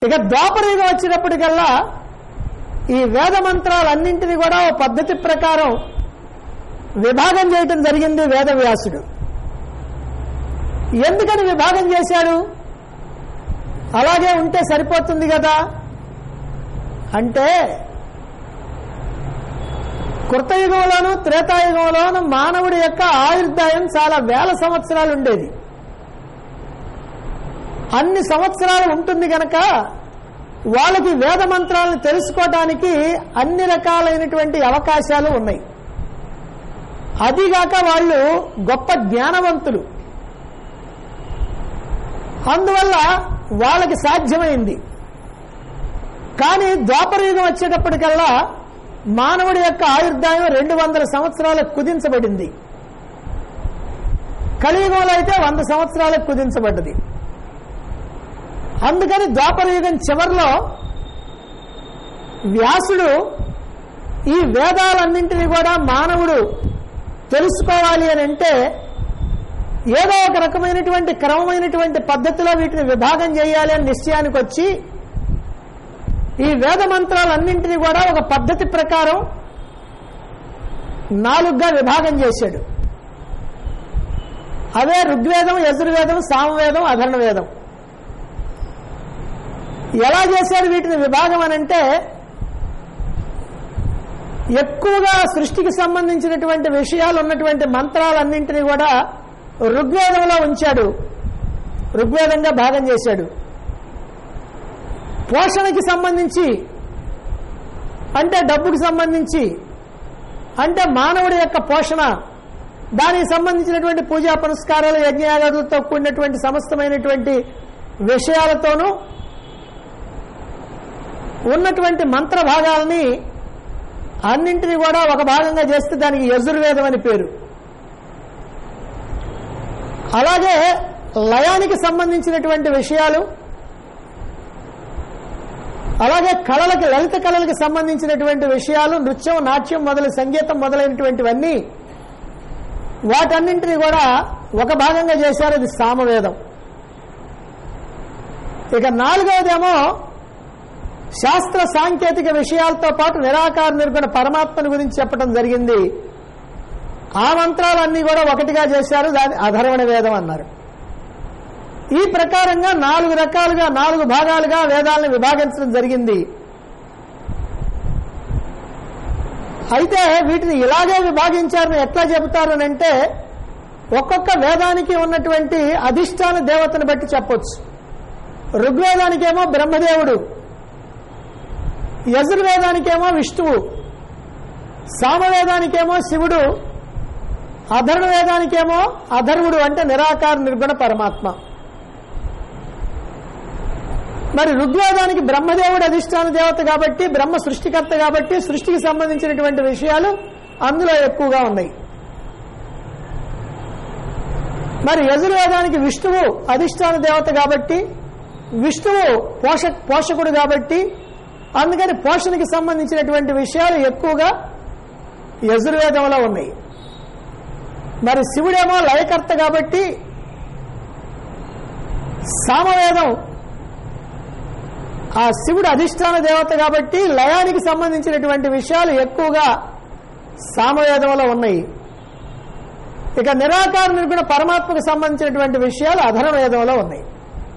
ఇక ద్వాపరయుగం వచ్చినప్పటికల్లా ఈ వేద మంత్రాలన్నింటినీ కూడా ఓ పద్ధతి ప్రకారం విభాగం చేయటం జరిగింది వేదవ్యాసుడు ఎందుకని విభాగం చేశాడు అలాగే ఉంటే సరిపోతుంది కదా అంటే కృతయుగంలోను త్రేతాయుగంలోను మానవుడి యొక్క ఆయుర్దాయం చాలా వేల సంవత్సరాలు ఉండేది అన్ని సంవత్సరాలు ఉంటుంది గనక వాళ్ళకి వేద మంత్రాలను తెలుసుకోవడానికి అన్ని రకాలైనటువంటి అవకాశాలు ఉన్నాయి అదిగాక వాళ్ళు గొప్ప జ్ఞానవంతులు అందువల్ల వాళ్ళకి సాధ్యమైంది కానీ ద్వాపరయుగం వచ్చేటప్పటికల్లా మానవుడి యొక్క ఆయుర్దాయం రెండు వందల సంవత్సరాలకు కుదించబడింది కలియుగంలో అయితే వంద సంవత్సరాలకు కుదించబడ్డది అందుకని ద్వాపరయుగం చివరిలో వ్యాసుడు ఈ వేదాలన్నింటినీ కూడా మానవుడు తెలుసుకోవాలి అని అంటే ఏదో ఒక రకమైనటువంటి క్రమమైనటువంటి పద్ధతిలో వీటిని విభాగం చేయాలి అని నిశ్చయానికి వచ్చి ఈ వేద మంత్రాలన్నింటినీ కూడా ఒక పద్ధతి ప్రకారం నాలుగుగా విభాగం చేశాడు అవే ఋగ్వేదం యజుర్వేదం సామవేదం అధర్ణ వేదం ఎలా చేశాడు వీటిని విభాగం అని అంటే ఎక్కువగా సృష్టికి సంబంధించినటువంటి విషయాలు ఉన్నటువంటి మంత్రాలన్నింటినీ కూడా ఋగ్వేదంలో ఉంచాడు ఋగ్వేదంగా భాగం చేశాడు పోషణకి సంబంధించి అంటే డబ్బుకి సంబంధించి అంటే మానవుడి యొక్క పోషణ దానికి సంబంధించినటువంటి పూజా పురస్కారాలు యజ్ఞయాగాదులతో కూడినటువంటి సమస్తమైనటువంటి విషయాలతోనూ ఉన్నటువంటి మంత్ర భాగాలని అన్నింటినీ కూడా ఒక భాగంగా చేస్తే దానికి యజుర్వేదం అని పేరు అలాగే లయానికి సంబంధించినటువంటి విషయాలు అలాగే కళలకి లలిత కళలకి సంబంధించినటువంటి విషయాలు నృత్యం నాట్యం మొదలు సంగీతం మొదలైనటువంటివన్నీ వాటన్నింటినీ కూడా ఒక భాగంగా చేశారు అది సామవేదం ఇక నాలుగవదేమో శాస్త్ర సాంకేతిక విషయాలతో పాటు నిరాకార నిర్గుణ పరమాత్మని గురించి చెప్పడం జరిగింది ఆ మంత్రాలన్నీ కూడా ఒకటిగా చేశారు దాని అధర్వణ వేదం అన్నారు ఈ ప్రకారంగా నాలుగు రకాలుగా నాలుగు భాగాలుగా వేదాలను విభాగించడం జరిగింది అయితే వీటిని ఇలాగే విభాగించారని ఎట్లా చెబుతారు అని అంటే ఒక్కొక్క వేదానికి ఉన్నటువంటి అధిష్టాన దేవతను బట్టి చెప్పొచ్చు ఋగ్వేదానికేమో బ్రహ్మదేవుడు యజుర్వేదానికేమో విష్ణువు సామవేదానికేమో శివుడు అధర్ణ వేదానికేమో అధర్వుడు అంటే నిరాకార నిర్గుణ పరమాత్మ మరి ఋగ్వేదానికి బ్రహ్మదేవుడు అధిష్టాన దేవత కాబట్టి బ్రహ్మ సృష్టికర్త కాబట్టి సృష్టికి సంబంధించినటువంటి విషయాలు అందులో ఎక్కువగా ఉన్నాయి మరి యజుర్వేదానికి విష్ణువు అధిష్టాన దేవత కాబట్టి విష్ణువు పోష పోషకుడు కాబట్టి అందుకని పోషణకి సంబంధించినటువంటి విషయాలు ఎక్కువగా యజుర్వేదంలో ఉన్నాయి మరి శివుడేమో లయకర్త కాబట్టి సామవేదం ఆ శివుడు అధిష్టాన దేవత కాబట్టి లయానికి సంబంధించినటువంటి విషయాలు ఎక్కువగా సామవేదంలో ఉన్నాయి ఇక నిరాకార నిర్గుణ పరమాత్మకు సంబంధించినటువంటి విషయాలు అధర్వవేదంలో ఉన్నాయి